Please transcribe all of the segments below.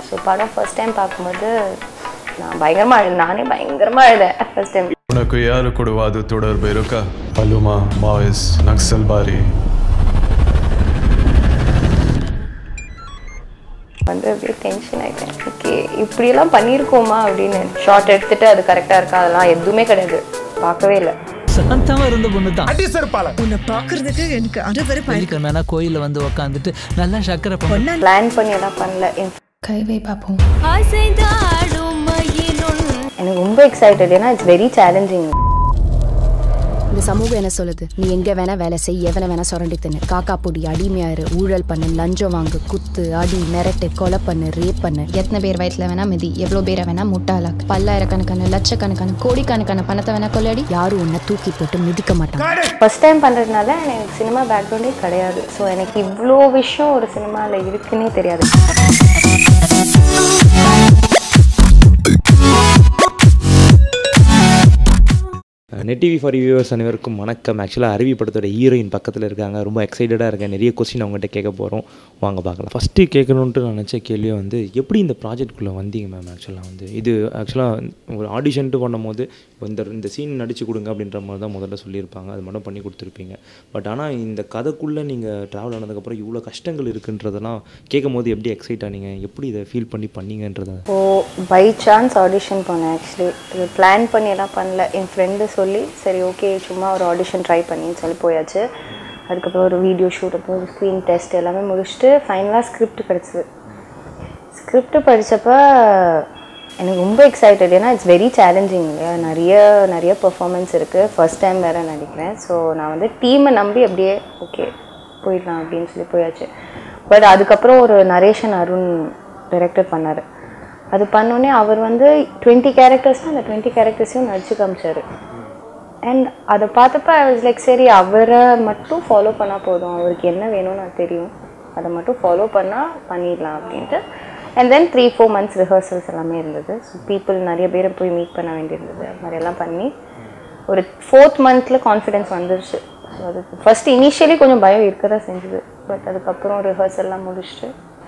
So படம் first time பார்க்கும்போது நான் பயங்கரமாக அழுது நானே பயங்கரமாக அழுதேன் ஃபர்ஸ்ட் டைம் உனக்கு யாரு கூட அது தொடர்பு இருக்கா பலுமா மாவோயிஸ் நக்சல்பாரி வந்து அப்படியே டென்ஷன் ஆகிட்டேன் ஓகே இப்படியெல்லாம் பண்ணியிருக்கோமா அப்படின்னு ஷார்ட் எடுத்துட்டு அது கரெக்டாக இருக்கா அதெல்லாம் எதுவுமே கிடையாது பார்க்கவே இல்லை சாந்தமா இருந்த பொண்ணு தான் உன்னை பாக்குறதுக்கு எனக்கு அறுவரை வெள்ளிக்கிழமை கோயில்ல வந்து உக்காந்துட்டு நல்லா சக்கரை பொங்கல் பிளான் பண்ணி எல்லாம் பண்ணல என் கைவை பார்ப்போம் எனக்கு ரொம்ப எக்ஸைட்டட் ஏன்னா இட்ஸ் வெரி சேலஞ்சிங் இந்த சமூகம் என்ன சொல்லுது நீ எங்க வேணா வேலை செய் எவனை வேணா சுரண்டி தின்னு காக்கா பொடி அடிமையாரு ஊழல் பண்ணு லஞ்சம் வாங்கு குத்து அடி மிரட்டு கொலை பண்ணு ரேப் பண்ணு எத்தனை பேர் வயிற்றுல வேணா மிதி எவ்வளோ பேரை வேணா முட்டாளாக்கு பல்லாயிரக்கணக்கான லட்சக்கணக்கான கோடிக்கணக்கான பணத்தை வேணா கொள்ளாடி யாரும் உன்னை தூக்கி போட்டு மிதிக்க மாட்டாங்க ஃபர்ஸ்ட் டைம் பண்ணுறதுனால எனக்கு சினிமா பேக்ரவுண்டே கிடையாது ஸோ எனக்கு இவ்வளோ விஷயம் ஒரு சினிமாவில் இருக்குன்னே தெரியாது நெட் டிவி ஃபார் வியூவர்ஸ் அனைவருக்கும் வணக்கம் ஆக்சுவலாக அருவி படத்தோட ஹீரோயின் பக்கத்தில் இருக்காங்க ரொம்ப எக்ஸைட்டடாக இருக்கேன் நிறைய கொஸ்டின் அவங்ககிட்ட கேட்க போகிறோம் வாங்க பார்க்கலாம் ஃபஸ்ட்டு கேட்கணுன்ட்டு நான் நினச்ச கேள்வியை வந்து எப்படி இந்த ப்ராஜெக்ட்குள்ளே வந்தீங்க மேம் ஆக்சுவலாக வந்து இது ஆக்சுவலாக ஒரு ஆடிஷன்ட்டு பண்ணும்போது இந்த இந்த சீன் நடிச்சு கொடுங்க அப்படின்ற மாதிரி தான் முதல்ல சொல்லியிருப்பாங்க அது மட்டும் பண்ணி கொடுத்துருப்பீங்க பட் ஆனால் இந்த கதைக்குள்ளே நீங்கள் ட்ராவல் ஆனதுக்கப்புறம் இவ்வளோ கஷ்டங்கள் இருக்குன்றதெல்லாம் கேட்கும் போது எப்படி எக்ஸைட் ஆனீங்க எப்படி இதை ஃபீல் பண்ணி பண்ணீங்கன்றதை ஸோ பை சான்ஸ் ஆடிஷன் போனேன் ஆக்சுவலி இது பிளான் பண்ணி எல்லாம் பண்ணல என் ஃப்ரெண்டு சொல்லி சரி ஓகே சும்மா ஒரு ஆடிஷன் ட்ரை பண்ணின்னு சொல்லி போயாச்சு அதுக்கப்புறம் ஒரு வீடியோ ஷூட் அப்புறம் ஒரு ஸ்க்ரீன் டெஸ்ட் எல்லாமே முடிச்சுட்டு ஃபைனலாக ஸ்கிரிப்ட் கிடச்சிது ஸ்கிரிப்ட் படித்தப்ப எனக்கு ரொம்ப எக்ஸைட்டட் ஏன்னா இட்ஸ் வெரி சேலஞ்சிங் இல்லையா நிறைய நிறைய பெர்ஃபார்மன்ஸ் இருக்குது ஃபர்ஸ்ட் டைம் வேறு நடிக்கிறேன் ஸோ நான் வந்து டீமை நம்பி அப்படியே ஓகே போயிடலாம் அப்படின்னு சொல்லி போயாச்சு பட் அதுக்கப்புறம் ஒரு நரேஷன் அருண் டைரக்டர் பண்ணார் அது பண்ணோடனே அவர் வந்து டுவெண்ட்டி கேரக்டர்ஸ்னால் அந்த டுவெண்ட்டி கேரக்டர்ஸையும் நடிச்சு காமிச்சார் அண்ட் அதை பார்த்தப்ப ஐ வாஸ் லைக் சரி அவரை மட்டும் ஃபாலோ பண்ணால் போதும் அவருக்கு என்ன வேணும்னு எனக்கு தெரியும் அதை மட்டும் ஃபாலோ பண்ணால் பண்ணிடலாம் அப்படின்ட்டு and then three four months rehearsals எல்லாமே இருந்தது ஸோ பீப்புள் நிறைய பேரை போய் மீட் பண்ண வேண்டியிருந்தது அது மாதிரி எல்லாம் பண்ணி ஒரு ஃபோர்த் மந்தில் கான்ஃபிடென்ஸ் வந்துருச்சு ஸோ அது ஃபர்ஸ்ட் இனிஷியலி கொஞ்சம் பயம் இருக்க தான் செஞ்சுது பட் அதுக்கப்புறம் ரிஹர்சல்லாம் முடிச்சுட்டு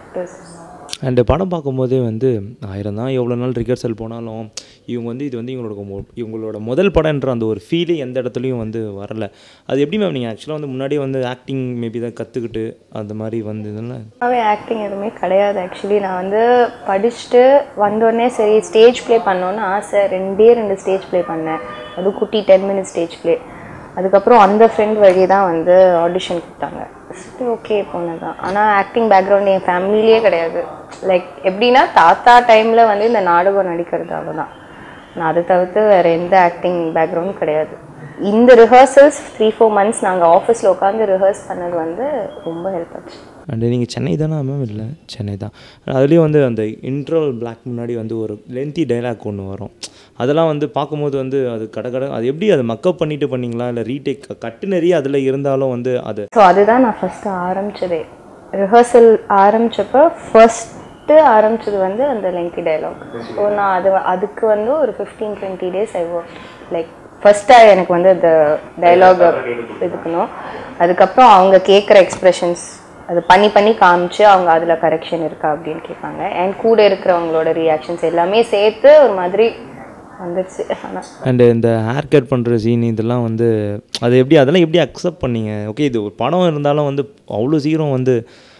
அண்டு படம் பார்க்கும்போதே வந்து ஆயிரம் தான் எவ்வளோ நாள் ரிஹர்சல் போனாலும் இவங்க வந்து இது வந்து இவங்களோட மொ- இவங்களோட முதல் படம்ன்ற அந்த ஒரு ஃபீலே எந்த இடத்துலையும் வந்து வரல அது எப்படி மேம் நீங்கள் ஆக்சுவலாக வந்து முன்னாடியே வந்து ஆக்டிங் மேபி தான் கற்றுக்கிட்டு அந்த மாதிரி வந்து இதெல்லாம் சும்மாவே ஆக்டிங் எதுவுமே கிடையாது ஆக்சுவலி நான் வந்து படிச்சுட்டு வந்தோடனே சரி ஸ்டேஜ் ப்ளே பண்ணோன்னு ஆசை ரெண்டே ரெண்டு ஸ்டேஜ் ப்ளே பண்ணேன் அது குட்டி டென் மினிட்ஸ் ஸ்டேஜ் ப்ளே அதுக்கப்புறம் அந்த ஃப்ரெண்ட் வழி தான் வந்து ஆடிஷன் கொடுத்தாங்க சரி ஓகே பொண்ணு தான் ஆனால் ஆக்டிங் பேக்ரவுண்ட் என் ஃபேமிலியே கிடையாது லைக் எப்படின்னா தாத்தா டைமில் வந்து இந்த நாடகம் நடிக்கிறது அவ்வளோதான் நான் அதை தவிர்த்து வேறு எந்த ஆக்டிங் பேக்ரவுண்டும் கிடையாது இந்த ரிஹர்சல்ஸ் த்ரீ ஃபோர் மந்த்ஸ் நாங்கள் ஆஃபீஸில் உட்காந்து ரிஹர்ஸ் பண்ணது வந்து ரொம்ப ஹெல்ப் ஆச்சு அண்டு நீங்கள் சென்னை தானே மேம் இல்லை சென்னை தான் அதுலேயும் வந்து அந்த இன்ட்ரோல் பிளாக் முன்னாடி வந்து ஒரு லென்த்தி டைலாக் ஒன்று வரும் அதெல்லாம் வந்து பார்க்கும்போது வந்து அது கட கட அது எப்படி அது மக்கப் பண்ணிட்டு பண்ணீங்களா இல்லை ரீடேக் கட்டு நிறைய அதில் இருந்தாலும் வந்து அது ஸோ அதுதான் நான் ஃபஸ்ட்டு ஆரம்பிச்சதே ரிஹர்சல் ஆரம்பிச்சப்போ ஃபஸ்ட்டு ஆரம்பிச்சது வந்து அந்த லெங்கி டைலாக் ஸோ நான் அது அதுக்கு வந்து ஒரு fifteen twenty days I work like ஃபஸ்ட்டாக எனக்கு வந்து அந்த டைலாக் இதுக்கணும் அதுக்கப்புறம் அவங்க கேட்குற எக்ஸ்ப்ரெஷன்ஸ் அது பண்ணி பண்ணி காமிச்சு அவங்க அதில் கரெக்ஷன் இருக்கா அப்படின்னு கேட்பாங்க அண்ட் கூட இருக்கிறவங்களோட ரியாக்ஷன்ஸ் எல்லாமே சேர்த்து ஒரு மாதிரி வந்துடுச்சு ஆனால் அண்டு இந்த ஹேர் கட் பண்ணுற சீன் இதெல்லாம் வந்து அது எப்படி அதெல்லாம் எப்படி அக்செப்ட் பண்ணீங்க ஓகே இது ஒரு படம் இருந்தாலும் வந்து அவ்வளோ சீக்கிரம் வந்து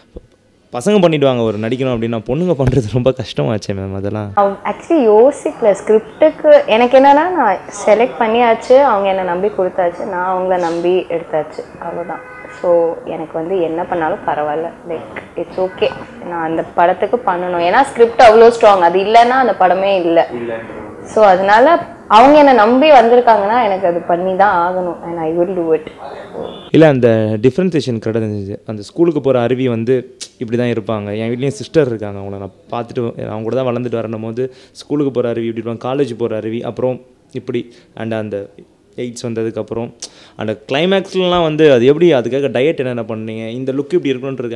பசங்க பண்ணிடுவாங்க ஒரு நடிக்கணும் அப்படின்னா பொண்ணுங்க பண்ணுறது ரொம்ப கஷ்டமாச்சே மேம் அதெல்லாம் ஆக்சுவலி யோசிக்கல ஸ்கிரிப்டுக்கு எனக்கு என்னன்னா நான் செலக்ட் பண்ணியாச்சு அவங்க என்னை நம்பி கொடுத்தாச்சு நான் அவங்கள நம்பி எடுத்தாச்சு அவ்வளோதான் ஸோ எனக்கு வந்து என்ன பண்ணாலும் பரவாயில்ல லைக் இட்ஸ் ஓகே நான் அந்த படத்துக்கு பண்ணணும் ஏன்னா ஸ்கிரிப்ட் அவ்வளோ ஸ்ட்ராங் அது இல்லைன்னா அந்த படமே இல்லை ஸோ அதனால அவங்க என்னை நம்பி வந்திருக்காங்கன்னா எனக்கு அது பண்ணி தான் ஆகணும் and I will do it இல்லை அந்த டிஃப்ரென்சேஷன் கிடையாது அந்த ஸ்கூலுக்கு போகிற அருவி வந்து இப்படி தான் இருப்பாங்க என் வீட்லேயும் சிஸ்டர் இருக்காங்க அவங்கள நான் பார்த்துட்டு அவங்க கூட தான் வளர்ந்துட்டு வரணும் போது ஸ்கூலுக்கு போகிற அருவி இப்படி இருப்பாங்க காலேஜ் போகிற அருவி அப்புறம் இப்படி அண்ட் அந்த எயிட்ஸ் வந்ததுக்கப்புறம் அந்த கிளைமேக்ஸ்லாம் வந்து அது எப்படி அதுக்காக டயட் என்னென்ன பண்ணீங்க இந்த லுக் இப்படி இருக்கணுன்றதுக்காக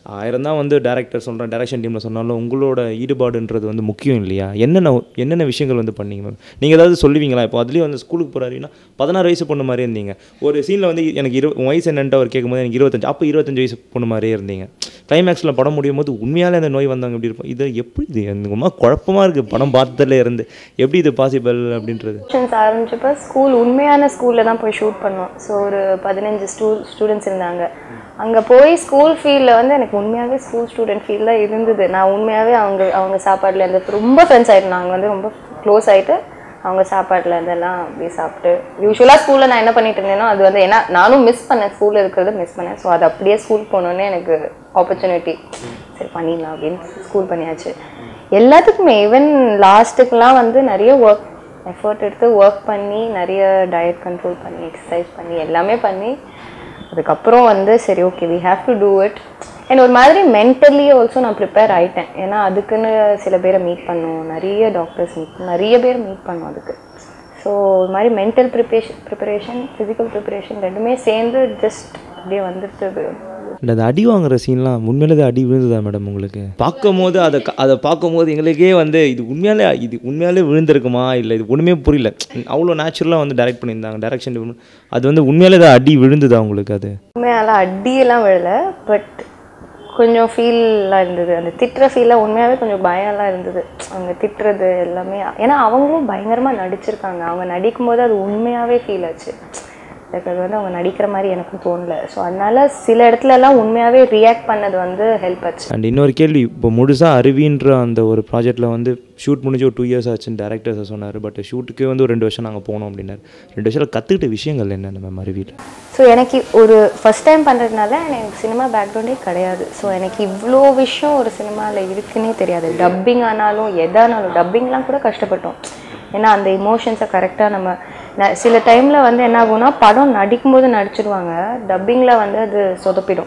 ஆயிரம் தான் வந்து டேரக்டர் சொல்கிறேன் டேரக்ஷன் டீமில் சொன்னாலும் உங்களோட ஈடுபாடுன்றது வந்து முக்கியம் இல்லையா என்னென்ன என்னென்ன விஷயங்கள் வந்து பண்ணீங்க மேம் நீங்கள் ஏதாவது சொல்லுவீங்களா இப்போ அதுலேயும் வந்து ஸ்கூலுக்கு போகிறாருன்னா பதினாறு வயசு பொண்ணு மாதிரி இருந்தீங்க ஒரு சீனில் வந்து எனக்கு இரு உன் வயசு என்னன்ட்டு அவர் கேட்கும்போது எனக்கு இருபத்தஞ்சு அப்போ இருபத்தஞ்சு வயசு பொண்ணு மாதிரியே இருந்தீங்க கிளைமேக்ஸில் படம் முடியும் போது உண்மையாலே அந்த நோய் வந்தாங்க எப்படி இருப்போம் இது எப்படி இது எனக்கு ரொம்ப குழப்பமாக இருக்குது படம் பார்த்ததுல இருந்து எப்படி இது பாசிபிள் அப்படின்றது ஃபங்க்ஷன்ஸ் ஆரம்பிச்சப்போ ஸ்கூல் உண்மையான ஸ்கூலில் தான் போய் ஷூட் பண்ணோம் ஸோ ஒரு பதினஞ்சு ஸ்டூ ஸ்டூடெண்ட்ஸ் இருந்தாங்க அங்கே போய் ஸ்கூல் ஃபீல்டில் வந்து எனக்கு உண்மையாகவே ஸ்கூல் ஸ்டூடெண்ட் ஃபீல் தான் இருந்தது நான் உண்மையாகவே அவங்க அவங்க சாப்பாட்டில் இருந்து ரொம்ப ஃப்ரெண்ட்ஸ் ஆகிட்டு நாங்கள் வந்து ரொம்ப க்ளோஸ் ஆகிட்டு அவங்க சாப்பாட்டில் இருந்தெல்லாம் அப்படியே சாப்பிட்டு யூஸ்வலாக ஸ்கூலில் நான் என்ன பண்ணிட்டு இருந்தேனோ அது வந்து ஏன்னா நானும் மிஸ் பண்ணேன் ஸ்கூலில் இருக்கிறத மிஸ் பண்ணேன் ஸோ அது அப்படியே ஸ்கூல் போனோன்னே எனக்கு ஆப்பர்ச்சுனிட்டி சரி பண்ணிடலாம் அப்படின்னு ஸ்கூல் பண்ணியாச்சு எல்லாத்துக்குமே ஈவன் லாஸ்ட்டுக்கெலாம் வந்து நிறைய ஒர்க் எஃபர்ட் எடுத்து ஒர்க் பண்ணி நிறைய டயட் கண்ட்ரோல் பண்ணி எக்ஸசைஸ் பண்ணி எல்லாமே பண்ணி அதுக்கப்புறம் வந்து சரி okay we have to do it and ஒரு மாதிரி மென்டலி ஆல்சோ நான் ப்ரிப்பேர் ஆயிட்டேன் ஏன்னா அதுக்குன்னு சில பேரை மீட் பண்ணோம் நிறைய டாக்டர்ஸ் மீட் நிறைய பேர் மீட் பண்ணோம் அதுக்கு ஸோ ஒரு மாதிரி mental preparation preparation physical preparation ரெண்டுமே சேர்ந்து ஜஸ்ட் அப்படியே வந்துருச்சு இல்லை அது அடி வாங்குற சீன்லாம் உண்மையிலே அது அடி விழுந்ததா மேடம் உங்களுக்கு பார்க்கும் போது அதை க- அதை பார்க்கும் போது எங்களுக்கே வந்து இது உண்மையாலே இது உண்மையாலே விழுந்திருக்குமா இல்லை இது ஒன்றுமே புரியல அவ்வளோ நேச்சுரலாக வந்து டைரக்ட் பண்ணியிருந்தாங்க டைரக்ஷன் அது வந்து உண்மையாலே அது அடி விழுந்ததா உங்களுக்கு அது உண்மையால அடியெல்லாம் விழல பட் கொஞ்சம் ஃபீல்லாம் இருந்தது அந்த திட்டுற ஃபீலாக உண்மையாகவே கொஞ்சம் பயம்லாம் இருந்தது அவங்க திட்டுறது எல்லாமே ஏன்னா அவங்களும் பயங்கரமாக நடிச்சிருக்காங்க அவங்க நடிக்கும் போது அது உண்மையாகவே ஃபீல் ஆச்சு லைக் அது வந்து அவங்க நடிக்கிற மாதிரி எனக்கும் தோணல ஸோ அதனால சில இடத்துலலாம் உண்மையாகவே ரியாக்ட் பண்ணது வந்து ஹெல்ப் ஆச்சு அண்ட் இன்னொரு கேள்வி இப்போ முழுசாக அருவின்ற அந்த ஒரு ப்ராஜெக்ட்டில் வந்து ஷூட் முடிஞ்சு ஒரு டூ இயர்ஸ் ஆச்சுன்னு டேரக்டர் சொன்னார் பட் ஷூட்டுக்கு வந்து ஒரு ரெண்டு வருஷம் நாங்கள் போனோம் அப்படின்னாரு ரெண்டு வருஷத்தில் கற்றுக்கிட்ட விஷயங்கள் என்னென்ன மேம் அருவியில் ஸோ எனக்கு ஒரு ஃபஸ்ட் டைம் பண்ணுறதுனால எனக்கு சினிமா பேக்ரவுண்டே கிடையாது ஸோ எனக்கு இவ்வளோ விஷயம் ஒரு சினிமாவில் இருக்குன்னே தெரியாது டப்பிங் ஆனாலும் எதானாலும் டப்பிங்லாம் கூட கஷ்டப்பட்டோம் ஏன்னா அந்த இமோஷன்ஸை கரெக்டாக நம்ம ந- சில டைமில் வந்து என்ன ஆகும்னா படம் நடிக்கும்போது நடிச்சிடுவாங்க டப்பிங்கில் வந்து அது சொதப்பிடும்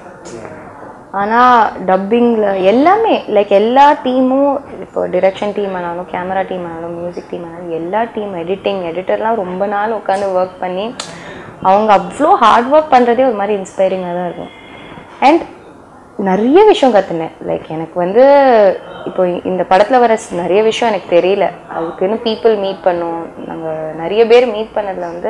ஆனால் டப்பிங்கில் எல்லாமே லைக் எல்லா டீமும் இப்போ டிரெக்ஷன் டீம் ஆனாலும் கேமரா டீம் ஆனாலும் மியூசிக் டீம் ஆனாலும் எல்லா டீம் எடிட்டிங் எடிட்டர்லாம் ரொம்ப நாள் உட்காந்து ஒர்க் பண்ணி அவங்க அவ்வளோ ஹார்ட் ஒர்க் பண்ணுறதே ஒரு மாதிரி இன்ஸ்பைரிங்காக தான் இருக்கும் அண்ட் நிறைய விஷயம் கற்றுனேன் லைக் எனக்கு வந்து இப்போ இந்த படத்தில் வர ஸ்- நிறைய விஷயம் எனக்கு தெரியல அதுக்குன்னு பீப்புள் மீட் பண்ணோம் நாங்கள் நிறைய பேர் மீட் பண்ணதில் வந்து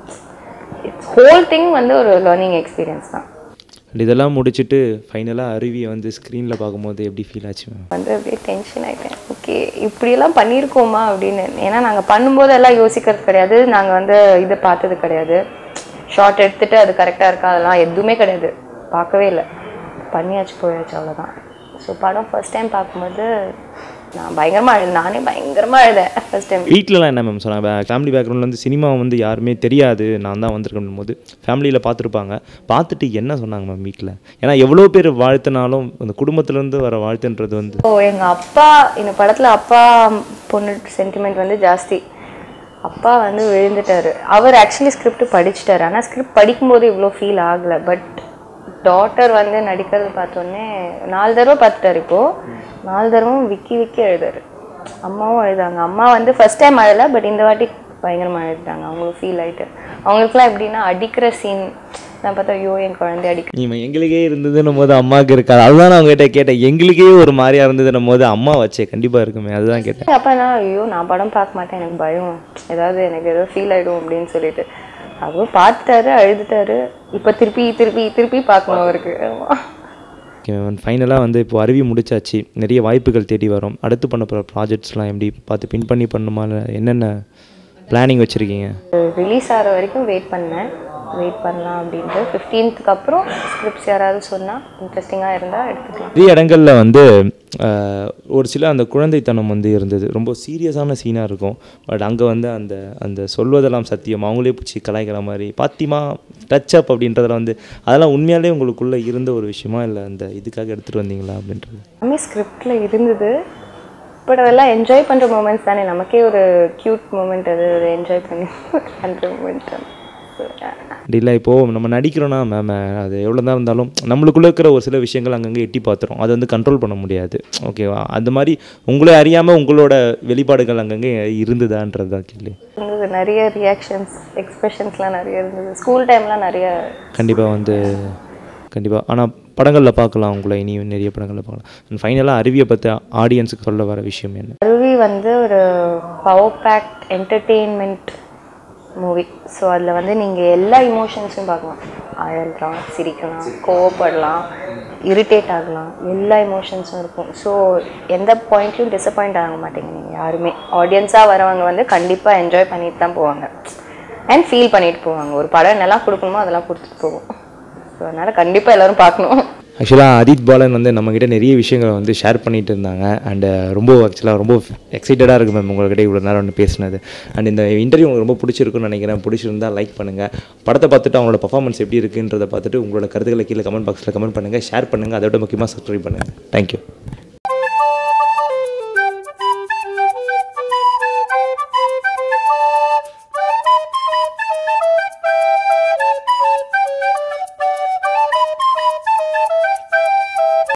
இட்ஸ் ஹோல் திங் வந்து ஒரு லேர்னிங் எக்ஸ்பீரியன்ஸ் தான் அண்ட் இதெல்லாம் முடிச்சுட்டு ஃபைனலாக அருவியை வந்து ஸ்க்ரீனில் பார்க்கும்போது எப்படி ஃபீல் ஆச்சு மேம் வந்து அப்படியே டென்ஷன் ஆகிட்டேன் ஓகே இப்படியெல்லாம் பண்ணியிருக்கோமா அப்படின்னு ஏன்னா நாங்கள் பண்ணும்போது எல்லாம் யோசிக்கிறது கிடையாது நாங்கள் வந்து இதை பார்த்தது கிடையாது ஷார்ட் எடுத்துட்டு அது கரெக்டாக இருக்கா அதெல்லாம் எதுவுமே கிடையாது பார்க்கவே இல்லை பண்ணியாச்சு போயாச்சு அவ்வளோதான் ஸோ படம் ஃபர்ஸ்ட் டைம் பார்க்கும்போது நான் பயங்கரமாக அழுது நானே பயங்கரமாக அழுதேன் ஃபர்ஸ்ட் டைம் வீட்டிலலாம் என்ன மேம் சொன்னாங்க ஃபேமிலி பேக்ரவுண்டில் வந்து சினிமா வந்து யாருமே தெரியாது நான் தான் வந்திருக்கேன் போது ஃபேமிலியில் பார்த்துருப்பாங்க பார்த்துட்டு என்ன சொன்னாங்க மேம் வீட்டில் ஏன்னா எவ்வளோ பேர் வாழ்த்துனாலும் அந்த குடும்பத்துலேருந்து வர வாழ்த்துன்றது வந்து ஸோ எங்கள் அப்பா இந்த படத்தில் அப்பா பொண்ணு சென்டிமெண்ட் வந்து ஜாஸ்தி அப்பா வந்து விழுந்துட்டாரு அவர் ஆக்சுவலி ஸ்கிரிப்ட் படிச்சிட்டாரு ஆனால் ஸ்கிரிப்ட் படிக்கும்போது இவ்வளோ ஃபீல் ஆகலை பட் டாட்டர் வந்து நடிக்கிறது பார்த்தோன்னே நாலு தடவை பார்த்துட்டாரு இப்போது நாலு தடவும் விக்கி விக்கி எழுதாரு அம்மாவும் அழுதாங்க அம்மா வந்து ஃபர்ஸ்ட் டைம் அழலை பட் இந்த வாட்டி பயங்கரமாக அழுதுட்டாங்க அவங்களும் ஃபீல் ஆயிட்டு அவங்களுக்குலாம் எப்படின்னா அடிக்கிற சீன் நான் பார்த்தா ஐயோ என் குழந்தை அடிக்க நீ எங்களுக்கே இருந்ததுன்னும் போது அம்மாவுக்கு இருக்காது அதுதான் நான் உங்ககிட்ட கேட்டேன் எங்களுக்கே ஒரு மாதிரியா இருந்ததுன்னும் போது அம்மா வச்சே கண்டிப்பாக இருக்குமே அதுதான் கேட்டேன் அப்பா நான் ஐயோ நான் படம் பார்க்க மாட்டேன் எனக்கு பயம் ஏதாவது எனக்கு ஏதோ ஃபீல் ஆகிடும் அப்படின்னு சொல்லிட்டு அவரும் பார்த்துட்டாரு அழுதுட்டாரு இப்போ திருப்பி திருப்பி திருப்பி பார்க்கணும் அவருக்கு ஆமா. ஓகே மேம் ஃபைனலாக வந்து இப்போ அருவி முடிச்சாச்சு நிறைய வாய்ப்புகள் தேடி வரும் அடுத்து பண்ண போகிற ப்ராஜெக்ட்ஸ்லாம் எப்படி பார்த்து பின் பண்ணி பண்ணுமா இல்லை என்னென்ன பிளானிங் வச்சுருக்கீங்க ரிலீஸ் ஆகிற வரைக்கும் வெயிட் பண்ணேன் வெயிட் பண்ணலாம் அப்படின்ட்டு ஃபிஃப்டீன்த்துக்கு அப்புறம் ஸ்கிரிப்ட்ஸ் யாராவது சொன்னால் இன்ட்ரெஸ்டிங்காக இருந்தால் எடுத்துக்கலாம் நிறைய இடங்களில் வந்து ஆஹ், ஒரு சில அந்த குழந்தைத்தனம் வந்து இருந்தது ரொம்ப சீரியஸான சீனாக இருக்கும் பட் அங்கே வந்து அந்த அந்த சொல்வதெல்லாம் சத்தியம் அவங்களே பிடிச்சி கலாய்க்கிற மாதிரி பாத்திமா டச் அப் அப்படின்றதுல வந்து அதெல்லாம் உண்மையாலே உங்களுக்குள்ளே இருந்த ஒரு விஷயமா இல்லை அந்த இதுக்காக எடுத்துகிட்டு வந்தீங்களா அப்படின்றது எல்லாமே ஸ்கிரிப்டில் இருந்தது பட் அதெல்லாம் என்ஜாய் பண்ணுற மூமெண்ட்ஸ் தானே நமக்கே ஒரு க்யூட் மூமெண்ட் அது ஒரு என்ஜாய் பண்ணி பண்ணுற மூமெண்ட் தான் So, yeah. அப்படி இல்லை இப்போது நம்ம நடிக்கிறோன்னா மேம் அது எவ்வளோ தான் இருந்தாலும் நம்மளுக்குள்ளே இருக்கிற ஒரு சில விஷயங்கள் அங்கங்கே எட்டி பார்த்துரும் அதை வந்து கண்ட்ரோல் பண்ண முடியாது ஓகேவா அந்த மாதிரி உங்களை அறியாமல் உங்களோட வெளிப்பாடுகள் அங்கங்கே இருந்ததான்றது தான் கேள்வி இருந்தது நிறைய ரியாக்ஷன்ஸ் எக்ஸ்பிரஷன்ஸ்லாம் நிறைய இருந்தது ஸ்கூல் டைம்லாம் நிறைய கண்டிப்பாக வந்து கண்டிப்பாக ஆனால் படங்களில் பார்க்கலாம் உங்களை இனியும் நிறைய படங்களில் பார்க்கலாம் அண்ட் ஃபைனலாக அருவியை பற்றி ஆடியன்ஸுக்கு சொல்ல வர விஷயம் என்ன அருவி வந்து ஒரு power packed entertainment movie so அதில் வந்து நீங்கள் எல்லா இமோஷன்ஸும் பார்க்கலாம் அழலாம் சிரிக்கலாம் கோவப்படலாம் இரிட்டேட் ஆகலாம் எல்லா இமோஷன்ஸும் இருக்கும் ஸோ எந்த பாயிண்ட்லையும் டிசப்பாயிண்ட் ஆக மாட்டீங்க நீங்கள் யாருமே ஆடியன்ஸாக வரவங்க வந்து கண்டிப்பாக என்ஜாய் பண்ணிட்டு தான் போவாங்க அண்ட் ஃபீல் பண்ணிட்டு போவாங்க ஒரு படம் என்னெல்லாம் கொடுக்கணுமோ அதெல்லாம் கொடுத்துட்டு போவோம் ஸோ அதனால் கண்டிப்பாக எல்லோரும் பார்க்கணும் ஆக்சுவலாக ஆதித் பாலன் வந்து நம்மக்கிட்ட நிறைய விஷயங்களை வந்து ஷேர் பண்ணிட்டு இருந்தாங்க அண்டு ரொம்ப ஆக்சுவலாக ரொம்ப எக்ஸைட்டடாக இருக்குது மேம் உங்கள்கிட்ட இவ்வளோ நேரம் வந்து பேசினது அண்ட் இந்த இன்டர்வியூ உங்களுக்கு ரொம்ப பிடிச்சிருக்குன்னு நினைக்கிறேன் பிடிச்சிருந்தா லைக் பண்ணுங்கள் படத்தை பார்த்துட்டு அவங்களோட பர்ஃபார்மன்ஸ் எப்படி இருக்குன்றதை பார்த்துட்டு உங்களோட கருத்துக்களை கீழே கமெண்ட் பாக்ஸில் கமெண்ட் பண்ணுங்கள் ஷேர் பண்ணுங்கள் அதோட முக்கியமாக சப்ஸ்கிரைப் பண்ணுங்கள் தேங்க்யூ